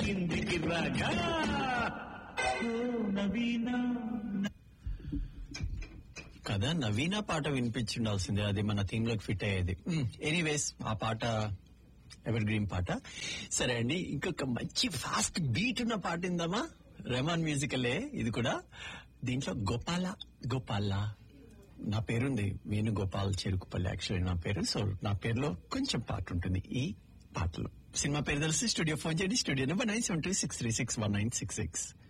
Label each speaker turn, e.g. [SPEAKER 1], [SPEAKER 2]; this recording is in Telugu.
[SPEAKER 1] ఇంటికి రాగా ఓ నవీన కదా నవీన పాట వినిపించుండాల్సిందే అది మన థీమ్ లోకి ఫిట్ అయ్యేది ఎనీవేస్ ఆ పాట ఎవర్ గ్రీన్ పాట సరే అండి ఇంకొక మంచి ఫాస్ట్ బీట్ ఉన్న పాట ఇందామా రెమాన్ మ్యూజికలే ఇది కూడా దీంట్లో గోపాల గోపాల నా పేరుంది వేణుగోపాల్ చెరుకుపల్లి యాక్చువల్లీ నా పేరు సో నా పేరులో కొంచెం పాట ఉంటుంది ఈ పాటలో సినిమా పేరు తెలిసి స్టూడియో ఫోన్ చేయండి studio number nine seven two six three six one nine six six